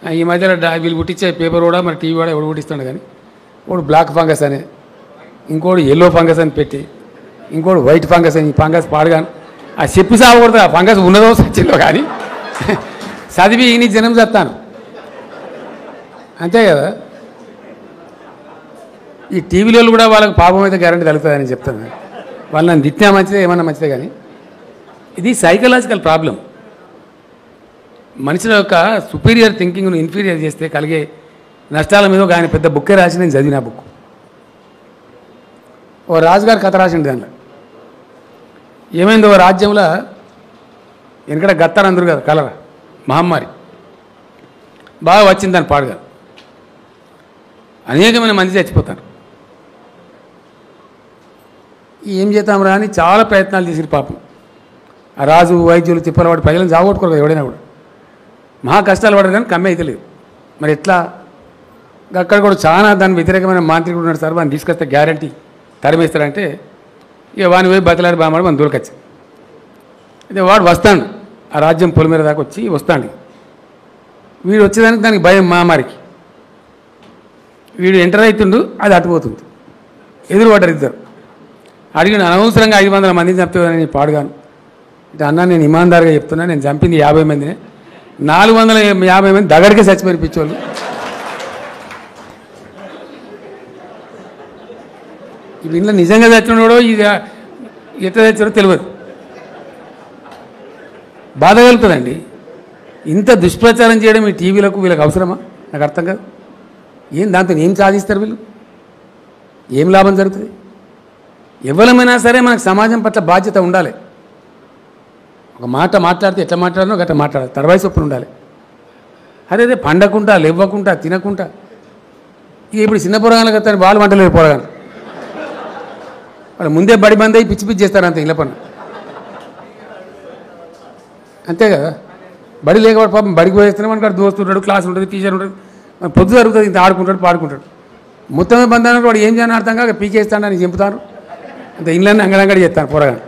ఆ, ఈ మధ్యలో డా- వీళ్ళు పుట్టించే పేపర్ కూడా మరి టీవీ కూడా ఎవడు పుట్టిస్తాడు కానీ ఒకడు బ్లాక్ ఫంగస్ అని ఇంకోటి ఎల్లో ఫంగస్ అని పెట్టి ఇంకోటి వైట్ ఫంగస్ అని ఈ ఫంగస్ పాడుగాను ఆ చెప్పు సాగకూడదు ఆ ఫంగస్ ఉన్నదో సచ్చిందో కానీ చదివి ఈయన జనం చెప్తాను అంతే కదా ఈ టీవీలో కూడా వాళ్ళకి పాపం అయితే గ్యారంటీ తగులుతుందని చెప్తాను వాళ్ళు నన్ను తిట్టినా మంచిదే ఏమన్నా మంచిదే కానీ ఇది సైకలాజికల్ ప్రాబ్లం మనిషి యొక్క సుపీరియర్ థింకింగ్ను ఇన్ఫీరియర్ చేస్తే కలిగే నష్టాల మీద ఒక ఆయన పెద్ద బుక్కే రాసి నేను చదివిన బుక్ ఓ రాజుగారి కథ రాసిండు దానిలో ఏమైంది ఓ రాజ్యంలో వెనకడ గత్తారు అందరు కదా కలర మహమ్మారి బాగా వచ్చింది దాని పాడుగా అనేకమైన మంది చచ్చిపోతారు ఏం చేద్దాం రా అని చాలా ప్రయత్నాలు చేసిరు పాపం ఆ రాజు వైద్యులు తిప్పలు వాడి ప్రజలను జాగొట్టుకోరు కదా ఎవడైనా కూడా మహా కష్టాలు పడరు కానీ కమ్మి అయితే లేదు మరి ఎట్లా ఇంకా అక్కడ కూడా చాలా దాని వ్యతిరేకమైన మాంత్రికుడు ఉన్నాడు సార్ వాడిని తీసుకొస్తే గ్యారంటీ తరిమేస్తారంటే ఇక వాని పోయి బతలాడి బామాడు మన దూరకొచ్చి అయితే వాడు వస్తాడు ఆ రాజ్యం పొలిమేర దాకా వచ్చి వస్తాడు వీడు వచ్చేదానికి దానికి భయం మహమ్మారికి వీడు ఎంటర్ అవుతుండు అది అటుపోతుంది ఎదురు పడ్డారు ఇద్దరు అడిగిన అనవసరంగా ఐదు వందల మందిని చంపుతానని నేను పాడుగాను అంటే అన్న నేను ఇమాందారుగా చెప్తున్నా నేను చంపింది యాభై మందినే నాలుగు వందల యాభై మంది దగ్గరికి చచ్చిపోయిన పిచ్చోళ్ళు ఇవి ఇంట్లో నిజంగా చచ్చినోడో ఇది ఎట్లా చచ్చాడో తెలియదు బాధ కలుగుతుందండి ఇంత దుష్ప్రచారం చేయడం ఈ టీవీలకు వీళ్ళకి అవసరమా నాకు అర్థం కాదు ఏం దాంతో ఏం సాధిస్తారు వీళ్ళు ఏం లాభం జరుగుతుంది ఎవరమైనా సరే మనకు సమాజం పట్ల బాధ్యత ఉండాలి ఒక మాట మాట్లాడితే ఎట్లా మాట్లాడనో గట్లా మాట్లాడాలి తర్వాయి చొప్పున ఉండాలి అదే అదే పండకుండా లేవ్వకుండా తినకుండా ఇక ఇప్పుడు చిన్న పొరగాలు కదా వాళ్ళు వంటలేరు పొరగాను వాళ్ళు ముందే బడి బంద్ అయ్యి పిచ్చి పిచ్చి చేస్తారు అంతే ఇళ్ళ పని అంతే కదా బడి లేకపోతే పాపం బడికి పోయేస్తున్నాం మనకు దోస్తు ఉంటాడు క్లాస్ ఉంటుంది టీచర్ ఉంటుంది మన పొద్దు జరుగుతుంది ఇంత ఆడుకుంటాడు పాడుకుంటాడు మొత్తమే బంద్ అన్నట్టు వాడు ఏం చేయాలని అర్థం కాక పీకేస్తాడని చెబుతారు అంత ఇండ్లన్నీ అంగడంగడి చేస్తాను పొరగాను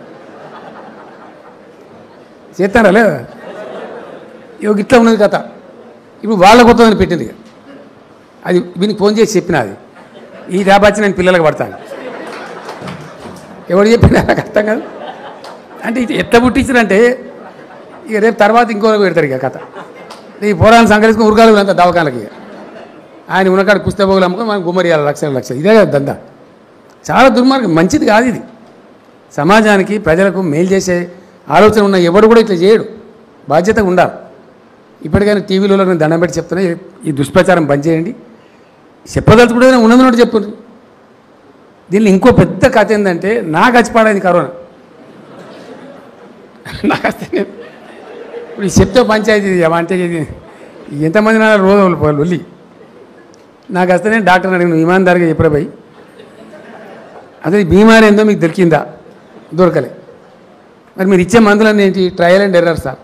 చేస్తారా లేదా ఇక ఇట్లా ఉన్నది కథ ఇప్పుడు వాళ్ళ కొత్తదని పెట్టింది ఇక. అది వీనికి ఫోన్ చేసి చెప్పిన అది ఈ ర్యాబ్ వచ్చి నేను పిల్లలకు పడతాను ఎవడు చెప్పినా నాకు అర్థం కాదు అంటే ఇది ఎట్లా పుట్టించారంటే ఇక రేపు తర్వాత ఇంకో పెడతారు ఇక కథ ఈ పోరాలను సంకరించుకుని ఉరకాలు అంతా దవాఖానకి ఇక ఆయన ఉన్నకాడ పుస్తకం అమ్ముకొని మనం గుమ్మరియాలి లక్షలు లక్షలు ఇదే కదా దందా చాలా దుర్మార్గం మంచిది కాదు ఇది సమాజానికి ప్రజలకు మేలు చేసే ఆలోచన ఉన్న ఎవడు కూడా ఇట్లా చేయడు బాధ్యతగా ఉండాలి ఇప్పటికైనా టీవీలో నేను దండం పెట్టి చెప్తున్నా ఈ- ఈ దుష్ప్రచారం బంద్ చేయండి చెప్పదలుచుకుంటే ఉన్నదన్నట్టు చెప్పండి దీనిలో ఇంకో పెద్ద కథ ఏంటంటే నాకు వచ్చిపాడైంది కరోనా నాకు వస్తే నేను- ఇప్పుడు ఈ చెప్తే పంచాయతీ ఇది, అంటే ఇది ఎంతమంది నా రోజు వాళ్ళు వెళ్ళి నాకు వస్తే నేను డాక్టర్ని అడిగిన ఇమాందారుగా చెప్పరా పోయి అసలు ఈ బీమారి ఏందో మీకు దొరికిందా దొరకలే మరి మీరు ఇచ్చే మందులన్నీ ఏంటి ట్రయల్ అండ్ ఎర్రర్ సార్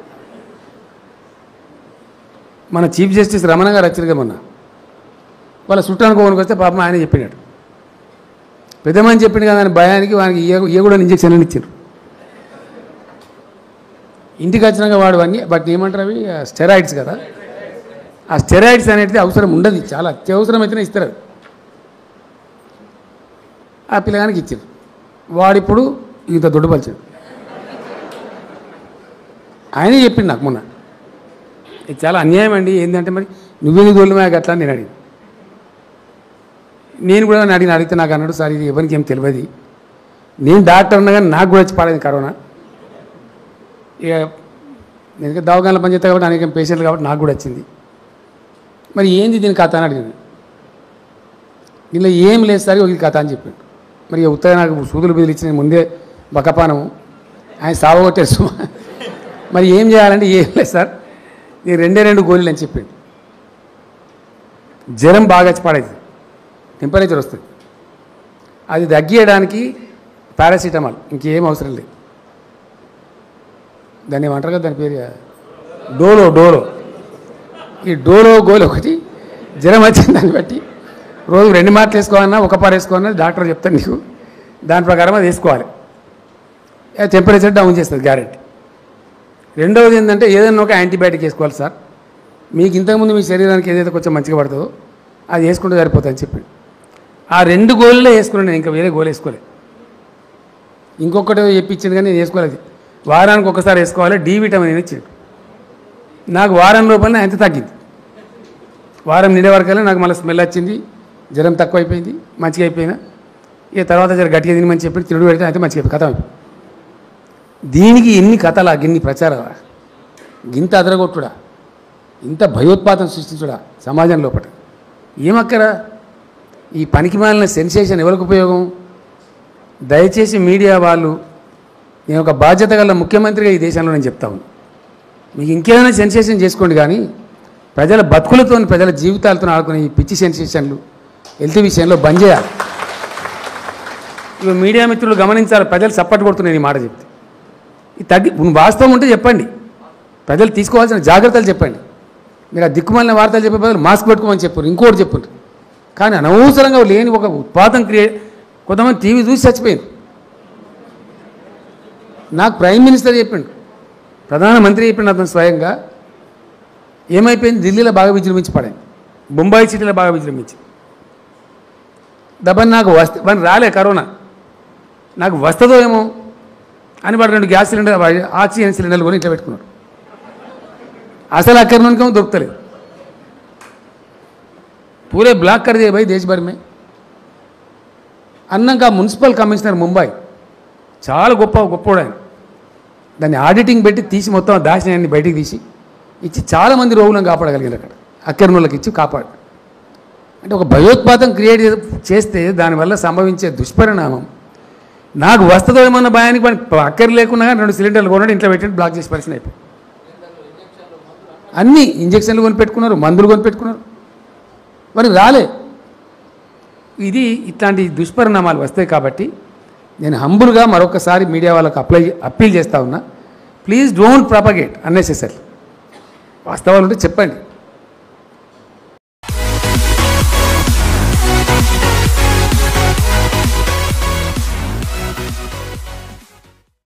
మన చీఫ్ జస్టిస్ రమణ గారు వచ్చారుగా మొన్న వాళ్ళ చుట్టానికి కోనికి వస్తే పాపం ఆయన చెప్పినాడు పెద్దమని చెప్పిండు కదా అని భయానికి వానికి ఏ ఏ కూడా ఇంజక్షన్లు ఇచ్చారు ఇంటికి వచ్చినాక వాడు అన్ని బట్ ఏమంటారు అవి స్టెరాయిడ్స్ కదా ఆ స్టెరాయిడ్స్ అనేది అవసరం ఉండదు చాలా అత్యవసరం అయితేనే ఇస్తారు అది. ఆ పిల్లగానికి ఇచ్చారు వాడిప్పుడు ఇంత దొడ్డుపలిచాడు ఆయనే చెప్పిండు నాకు మొన్న ఇది చాలా అన్యాయం అండి ఏంటంటే మరి నువ్వెందుకు దొల్లిమా అట్లా అని నేను అడిగాను నేను కూడా నన్ను అడిగిన అడిగితే నాకు అన్నాడు సార్ ఇది ఎవరికి ఏం తెలియదు నేను డాక్టర్ ఉన్నా కానీ నాకు కూడా వచ్చి పాడైంది కరోనా ఇక నేను దవాఖానలో పనిచేస్తా కాబట్టి అనేక పేషెంట్లు కాబట్టి నాకు కూడా వచ్చింది మరి ఏంది దీని కథ అని అడిగాను దీనిలో ఏం లేదు సార్ ఒక కథ అని చెప్పాడు మరి ఇక ఉత్తగా నాకు సూదులు బిదులు ఇచ్చిన ముందే బకపానము ఆయన సావగొట్టేసు మరి ఏం చేయాలంటే ఏం లేదు సార్ నేను రెండే రెండు గోళీలు అని చెప్పాడు జ్వరం బాగా వచ్చి పడేది టెంపరేచర్ వస్తుంది అది తగ్గియడానికి పారాసిటమాల్ ఇంకేం అవసరం లేదు దాన్ని ఏమంటారు కదా దాని పేరు డోలో డోలో ఈ డోలో గోలు ఒకటి జ్వరం వచ్చింది దాన్ని బట్టి రోజు రెండు మాటలు వేసుకోవాలన్నా ఒక పార వేసుకోవాలన్నా డాక్టర్ చెప్తాను నీకు దాని ప్రకారం అది వేసుకోవాలి టెంపరేచర్ డౌన్ చేస్తుంది గ్యారెంటీ రెండవది ఏంటంటే ఏదైనా ఒక యాంటీబయాటిక్ వేసుకోవాలి సార్ మీకు ఇంతకుముందు మీ శరీరానికి ఏదైతే కొంచెం మంచిగా పడుతుందో అది వేసుకుంటే సరిపోతుందని చెప్పి ఆ రెండు గోళ్ళే వేసుకున్నాను నేను ఇంకా వేరే గోల్ వేసుకోలే ఇంకొకటి చెప్పించింది కానీ నేను వేసుకోలేదు వారానికి ఒకసారి వేసుకోవాలి డి విటమిన్ ఇచ్చిండు నాకు వారం లోపలనే అంత తగ్గింది వారం నిండే వరకల్లా నాకు మళ్ళీ స్మెల్ వచ్చింది జ్వరం తక్కువ అయిపోయింది మంచిగా అయిపోయినా ఇక తర్వాత జర గట్టిగా తిని మంచి చెప్పి తిరుడు పెడితే అయితే మంచిగా అయిపోయి కథ అయిపోయింది దీనికి ఎన్ని కథలా గిన్ని ప్రచారాలా గింత అదరగొట్టుడా ఇంత భయోత్పాతం సృష్టించుడా సమాజం లోపల ఏమక్కరా ఈ పనికి మాలిన సెన్సేషన్ ఎవరికి ఉపయోగం దయచేసి మీడియా వాళ్ళు నేను ఒక బాధ్యత గల ముఖ్యమంత్రిగా ఈ దేశంలో నేను చెప్తా ఉన్నాను మీకు ఇంకేదైనా సెన్సేషన్ చేసుకోండి కానీ ప్రజల బతుకులతో ప్రజల జీవితాలతో ఆడుకునే ఈ పిచ్చి సెన్సేషన్లు హెల్త్ విషయంలో బంద్ చేయాలి ఇవి మీడియా మిత్రులు గమనించాలి ప్రజలు సపోర్ట్ కొడుతున్నాయి ఈ మాట చెప్తే ఇది తగ్గి నువ్వు వాస్తవం ఉంటే చెప్పండి ప్రజలు తీసుకోవాల్సిన జాగ్రత్తలు చెప్పండి మీరు ఆ దిక్కుమాలిన వార్తలు చెప్పే బదులు మాస్క్ పెట్టుకోమని చెప్పారు ఇంకోటి చెప్పారు కానీ అనవసరంగా లేని ఒక ఉత్పాదం క్రియేట్ కొంతమంది టీవీ చూసి చచ్చిపోయింది నాకు ప్రైమ్ మినిస్టర్ చెప్పిండు ప్రధానమంత్రి చెప్పిండు అతను స్వయంగా ఏమైపోయింది ఢిల్లీలో బాగా విజృంభించి పడింది బొంబాయి సిటీలో బాగా విజృంభించి దబ్బని నాకు వస్తే వాడిని రాలే కరోనా నాకు వస్తుందో ఏమో అని వాడు రెండు గ్యాస్ సిలిండర్ ఆక్సిజన్ సిలిండర్లు కొని ఇట్లా పెట్టుకున్నాడు అసలు అక్కడి నుండి దొరుకుతలేదు పూరే బ్లాక్ कर दिए भाई देश भर में అన్నాక మున్సిపల్ కమిషనర్ ముంబై చాలా గొప్ప గొప్పోడు ఆయన దాన్ని ఆడిటింగ్ పెట్టి తీసి మొత్తం దాచినాయన్ని బయటికి తీసి ఇచ్చి చాలామంది రోగులను కాపాడగలిగారు అక్కడ అక్కడి వాళ్ళకి ఇచ్చి కాపాడు అంటే ఒక భయోత్పాతం క్రియేట్ చేస్తే దానివల్ల సంభవించే దుష్పరిణామం నాకు వస్తుందో ఏమన్న భయానికి వాడికి అక్కర లేకున్నా కానీ రెండు సిలిండర్లు కొనడం ఇంట్లో పెట్టి బ్లాక్ చేసి పరిస్థితి అయిపోయి అన్ని ఇంజక్షన్లు కొని పెట్టుకున్నారు మందులు కొని పెట్టుకున్నారు మరి రాలే ఇది ఇట్లాంటి దుష్పరిణామాలు వస్తాయి కాబట్టి నేను హంబుల్గా మరొకసారి మీడియా వాళ్ళకి అప్లై అప్పీల్ చేస్తా ఉన్నా ప్లీజ్ డోంట్ ప్రపగేట్ అన్నెసెసరీ వాస్తవాలు ఉంటే చెప్పండి